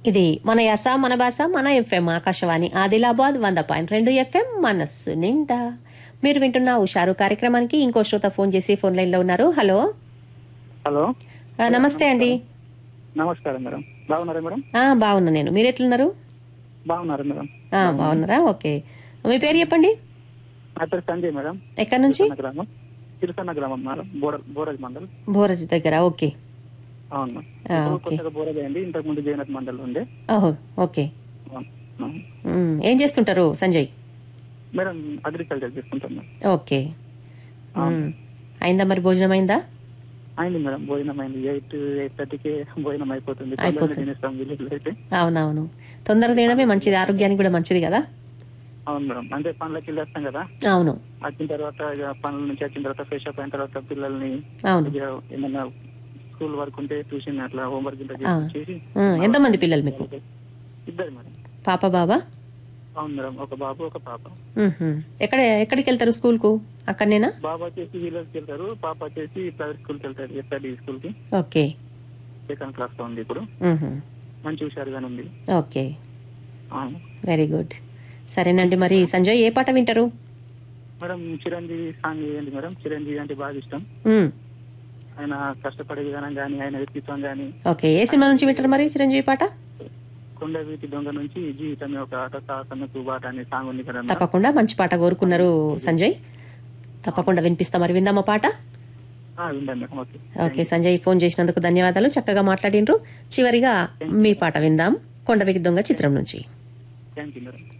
ఇది మన యాస మన భాష మన ఎఫ్ఎం ఆకాశవాణి ఆదిలాబాద్ వంద పాయింట్ రెండు ఎఫ్ఎం మనస్సు నిండా మీరు వింటున్న ఉషారు కార్యక్రమానికి ఇంకో శ్రోత ఫోన్ చేసి ఫోన్ లైన్లో ఉన్నారు హలో హలో ఆ, నమస్తే అండి నమస్కారం మేడం బాగున్నారా మేడం ఆ, బాగున్నా నేను మీరు ఎట్లున్నారు బాగున్నారు మేడం ఆ, బాగున్నారా ఓకే మీ పేరు చెప్పండి నా పేరు సంజయ్ మేడం ఎక్కడి నుంచి తిరుసన్న గ్రామం తిరుసన్న గ్రామం మేడం బోర బోరజ్ మండల్ బోరజ్ దగ్గర ఓకే అవును మేడం. ఆ, ఇప్పుడు ఓకే. కొత్తగా బోరజ్ అయింది ఇంతకు ముందు జగన్నాథ్ మండల్ ఉండే ఓహో ఓకే అవును. అవును. ఉమ్, ఏం చేస్తుంటారు సంజయ్ మేడం అగ్రికల్చర్ చేసుకుంటాం మేడం ఓకే ఉమ్, అయిందా మరి భోజనం అయిందా అయింది మేడం భోజనం అయింది ఎయిట్ ఎయిట్ థర్టీకి భోజనం అయిపోతుంది అయిపోతుంది. తొందరగా తినేస్తాం విలేజ్ అయితే అవునవును తొందరగా తినడమే మంచిది ఆరోగ్యానికి కూడా మంచిది కదా అవును మేడం అంటే పనులకి వెళ్ళేస్తాం కదా అవును వచ్చిన తర్వాత ఇక పనుల నుంచి వచ్చిన తర్వాత ఫ్రెష్ అప్ అయిన తర్వాత పిల్లల్ని అవును ఇక ఏమన్నా స్కూల్ వర్క్ ఉంటే ట్యూషన్ అట్లా హోంవర్క్ ఇంత అవును. చేసి ఉమ్, ఎంతమంది పిల్లలు మీకు ఇద్దరు మేడం పాప బాబా అవును మేడం ఒక బాబు ఒక పాప ఉహుం. ఎక్కడ ఎక్కడికి వెళ్తారు స్కూల్కు అక్కడనేనా బాబు వచ్చేసి విలేజ్కి వెళ్తారు పాప వచ్చేసి ప్రైవేట్ స్కూల్కి వెళ్తారు ఎస్ఆర్డి స్కూల్ కి ఓకే సెకండ్ క్లాస్ లో ఉంది ఇప్పుడు ఉహుం. మంచి హుషారుగానే ఉంది ఓకే అవును. వెరీ గుడ్ సరేనండి మరి సంజయ్ ఏ పాట వింటారు మేడం చిరంజీవి సాంగ్ ఏంటి మేడం చిరంజీవి అంటే బాగా ఇష్టం ఉమ్, ఆయన కష్టపడే విధానం కానీ ఆయన వ్యక్తిత్వం కానీ ఓకే ఏ సినిమా నుంచి వింటారు మరి చిరంజీవి పాట కొండ వీటి దొంగ నుంచి జీవితమే ఒక ఆట సాహసమే బాట అనే సాంగ్ ఉంది కదా మేడం తప్పకుండా మంచి పాట కోరుకున్నారు సంజయ్ తప్పకుండా వినిపిస్తాం మరి విందామా పాట ఆ, విందాం madam okay okay Sanjay phone చేసినందుకు ధన్యవాదాలు చక్కగా మాట్లాడినరు చివరిగా మీ పాట విందాం కొండవీటి దొంగ చిత్రం నుంచి థ్యాంక్ యూ మేడం